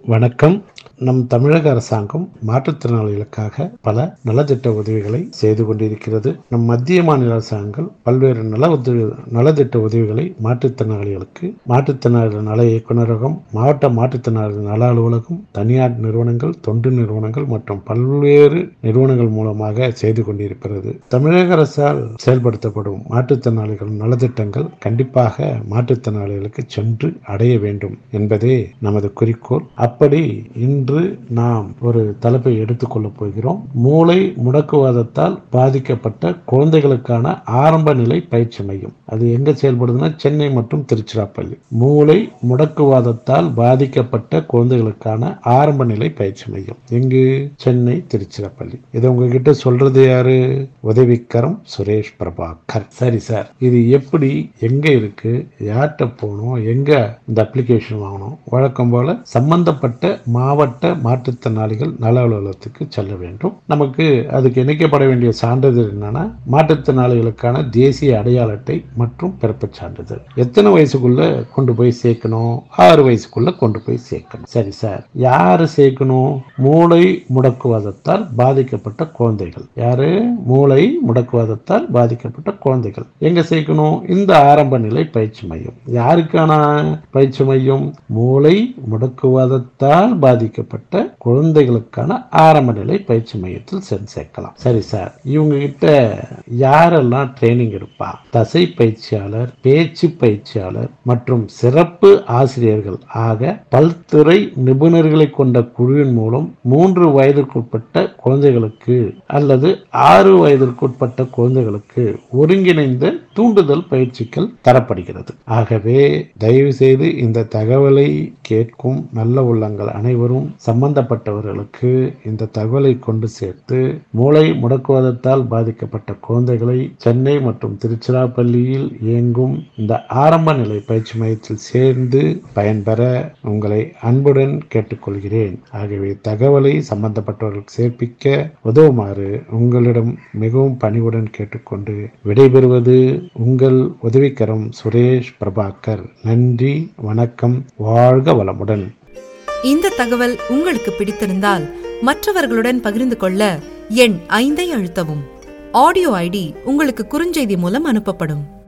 வணக்கம் நம் தமிழக அரசாங்கம் மாற்றுத்திறனாளிகளுக்காக பல நலத்திட்ட உதவிகளை செய்து கொண்டிருக்கிறது நம் மத்திய மாநில அரசாங்கங்கள் பல்வேறு நல உதவி நலத்திட்ட உதவிகளை மாற்றுத்திறனாளிகளுக்கு மாற்றுத்திறனாளிகள் நல இயக்குநரகம் மாவட்ட மாற்றுத்திறனாளிகள் நல அலுவலகம் தனியார் நிறுவனங்கள் தொண்டு நிறுவனங்கள் மற்றும் பல்வேறு நிறுவனங்கள் மூலமாக செய்து கொண்டிருக்கிறது தமிழக அரசால் செயல்படுத்தப்படும் மாற்றுத்திறனாளிகள் நலத்திட்டங்கள் கண்டிப்பாக மாற்றுத்திறனாளிகளுக்கு சென்று அடைய வேண்டும் என்பதே நமது குறிக்கோள் அப்படி இன்று நாம் ஒரு தலைப்பை எடுத்துக்கொள்ளப் போகிறோம் மூளை முடக்குவாதத்தால் பாதிக்கப்பட்ட குழந்தைகளுக்கான ஆரம்ப நிலை பயிற்சி மையம் அது எங்க செயல்படுதுன்னா சென்னை மற்றும் திருச்சிராப்பள்ளி மூளை முடக்குவாதத்தால் பாதிக்கப்பட்ட குழந்தைகளுக்கான ஆரம்ப நிலை பயிற்சி மையம் எங்கு சென்னை திருச்சிராப்பள்ளி இதை உங்ககிட்ட சொல்றது யாரு உதவிக்கரம் சுரேஷ் பிரபாகர் சரி சார் இது எப்படி எங்க இருக்கு யார்கிட்ட போகணும் எங்க இந்த அப்ளிகேஷன் வாங்கணும் வழக்கம் போல சம்பந்தப்பட்ட மாவட்ட மாற்றுத்திறனாளிகள் நல அலுவலகத்துக்கு செல்ல வேண்டும் நமக்கு அதுக்கு இணைக்கப்பட வேண்டிய சான்றிதழ் என்னன்னா மாற்றுத்திறனாளிகளுக்கான தேசிய அடையாள அட்டை மற்றும் பிறப்புச் சான்றிதழ் எத்தனை வயசுக்குள்ள கொண்டு போய் சேர்க்கணும் ஆறு வயசுக்குள்ள கொண்டு போய் சேர்க்கணும் சரி சார் யாரு சேர்க்கணும் மூளை முடக்குவாதத்தால் பாதிக்கப்பட்ட குழந்தைகள் யாரு மூளை முடக்குவாதத்தால் பாதிக்கப்பட்ட குழந்தைகள் எங்க சேர்க்கணும் இந்த ஆரம்ப நிலை பயிற்சி மையம் யாருக்கான பயிற்சி மையம் மூளை முடக்குவாதத்தால் பாதிக்கப்பட்ட குழந்தைகளுக்கான ஆரம்ப நிலை பயிற்சி மையத்தில் சென்று சேர்க்கலாம் சரி சார் இவங்க கிட்ட யாரெல்லாம் ட்ரைனிங் எடுப்பா தசை பயிற்சியாளர் பேச்சு பயிற்சியாளர் மற்றும் சிறப்பு ஆசிரியர்கள் ஆக பல்துறை நிபுணர்களை கொண்ட குழுவின் மூலம் மூன்று வயதிற்குட்பட்ட குழந்தைகளுக்கு அல்லது ஆறு வயதிற்குட்பட்ட குழந்தைகளுக்கு ஒருங்கிணைந்த தூண்டுதல் பயிற்சிகள் தரப்படுகிறது ஆகவே தயவு செய்து இந்த தகவலை கேட்கும் நல்ல உள்ளங்கள் அனைவரும் சம்பந்தப்பட்டவர்களுக்கு இந்த தகவலை கொண்டு சேர்த்து மூளை முடக்குவாதத்தால் பாதிக்கப்பட்ட குழந்தைகளை சென்னை மற்றும் திருச்சிராப்பள்ளியில் இயங்கும் இந்த ஆரம்ப நிலை பயிற்சி மையத்தில் சேர்ந்து பயன்பெற உங்களை அன்புடன் கேட்டுக்கொள்கிறேன் ஆகவே தகவலை சம்பந்தப்பட்டவர்களுக்கு சேர்ப்பிக்க உதவுமாறு உங்களிடம் மிகவும் பணிவுடன் கேட்டுக்கொண்டு விடைபெறுவது உங்கள் உதவிக்கரம் சுரேஷ் பிரபாகர் நன்றி வணக்கம் வாழ்க வளமுடன் இந்த தகவல் உங்களுக்கு பிடித்திருந்தால் மற்றவர்களுடன் பகிர்ந்து கொள்ள எண் ஐந்தை அழுத்தவும் ஆடியோ ஐடி உங்களுக்கு குறுஞ்செய்தி மூலம் அனுப்பப்படும்